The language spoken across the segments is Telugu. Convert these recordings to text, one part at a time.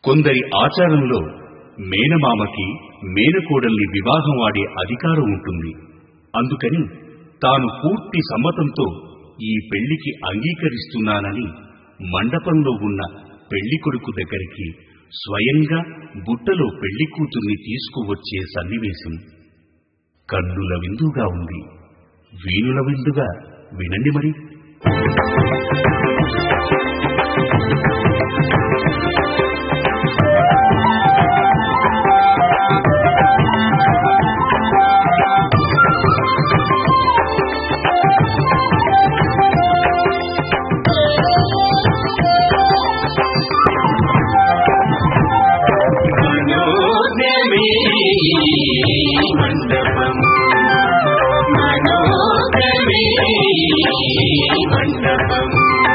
కొందరి ఆచారంలో మేనమామకి మేనకోడల్ని వివాహం ఆడే అధికారం ఉంటుంది అందుకని తాను పూర్తి సమ్మతంతో ఈ పెళ్లికి అంగీకరిస్తున్నానని మండపంలో ఉన్న పెళ్లి కొడుకు దగ్గరికి స్వయంగా బుట్టలో పెళ్లి కూతుర్ని తీసుకువచ్చే సన్నివేశం కన్నుల విందుగా ఉంది వీణుల విందుగా వినండి మరి మనోజమే మండపం మనోజమే మండపం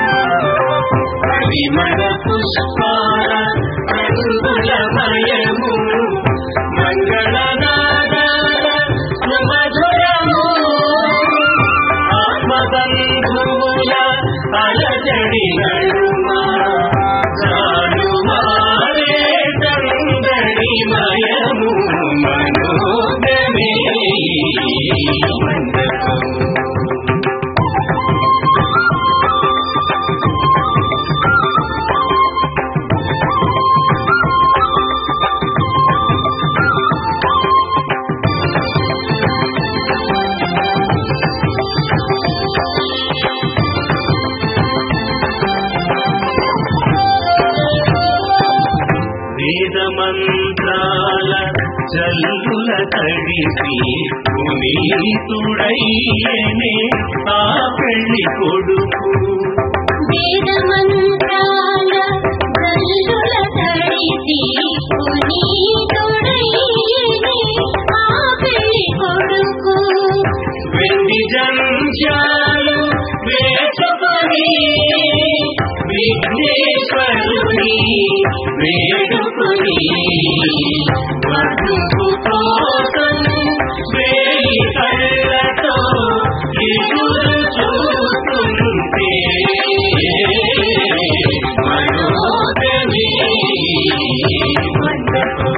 పరిమళ పుష్పాల రంగులమయము మంగళనాదాల సుమధురము ఆత్మబంధువుల అలజడి నడుమా చాలుమారే తందడిమయము మనోగమే మండపం వేద మంత్రాల జల్లుల తడిపి పునీతుడయ్యనే ఆ పెళ్లి కొడుకు వేదమంత్రాల గల్లుల తడిసి పునీతుడయ్యనే ఆ పెళ్లి కొడుకు వెండి జంజాలు వేసుకొని విఘ్నేశ్వరుని వేడుకొని వధువు కోసం వేయి కళ్ళతో ఎదురు చూస్తుంటే మనోగమే మండపం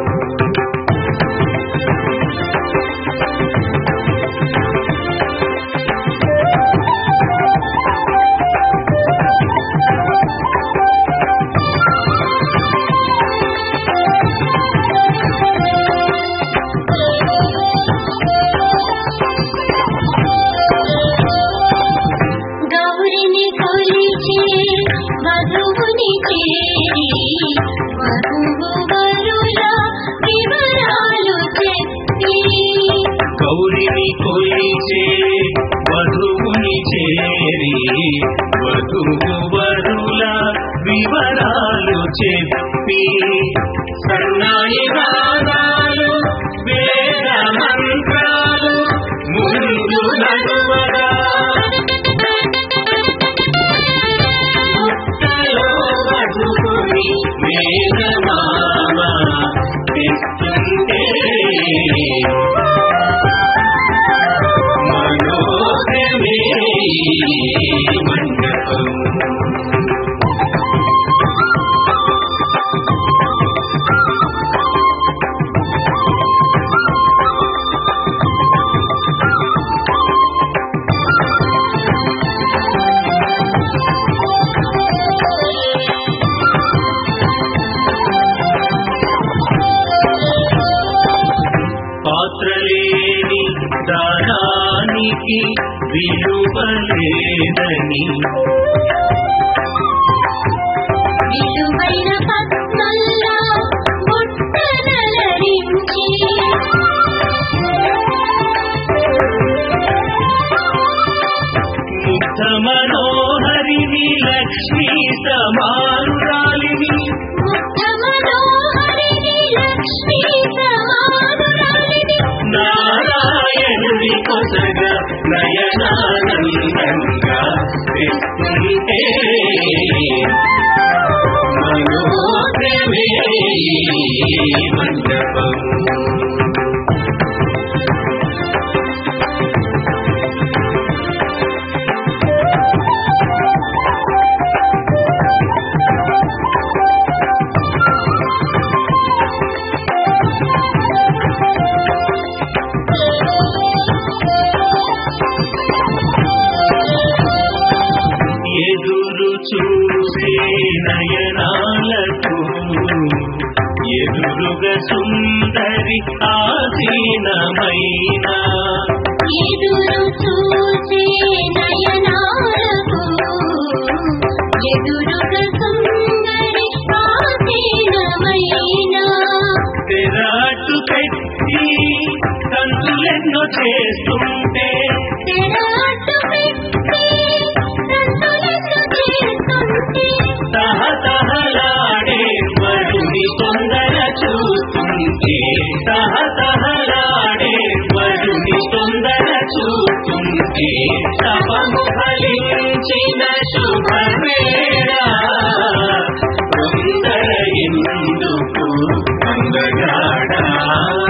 గౌరిని కొలిచే వధువుని చేరి వధువు వరుల వివరాలు చెప్పి గౌరిని కొలిచే వధువుని చేరి వధువు వరుల వివరాలు చెప్పి సన్నాయి రాగాలు వేద మంత్రాలు ముందు నడువగా పుట్టలో వధువుని మేనమామ తెస్తుంటే మనోగమే మండపం పాత్రలేని దానానికి విలువలేదని విలువైన పద్మల్లా బుట్టనలరించి ముగ్ధ మనోహరిని లక్ష్మీ సమానురాలిని ముగ్ధ మనోహరిని లక్ష్మీ సమానురాలిని నారాయణుని కొసగా నయనానందంగా తెస్తుంటే మనోగమే మండపం సుందరి ఆసీనమైన ఎదురు చూసే నయనాలకు ఎదురుగ సుందరి ఆసీనమైన తెరాటు పెట్టి కంతులెన్నో చేస్తుంటే తెరాటు పెట్టి సంతులను చేస్తుంటే తహతహలాడే వరుని తొందర చూస్తుంటే తహతహలాడే వరుని తొందర చూస్తుంటే తపము ఫలించిన శుభవేళ తొందర ఎందుకు అందగాడా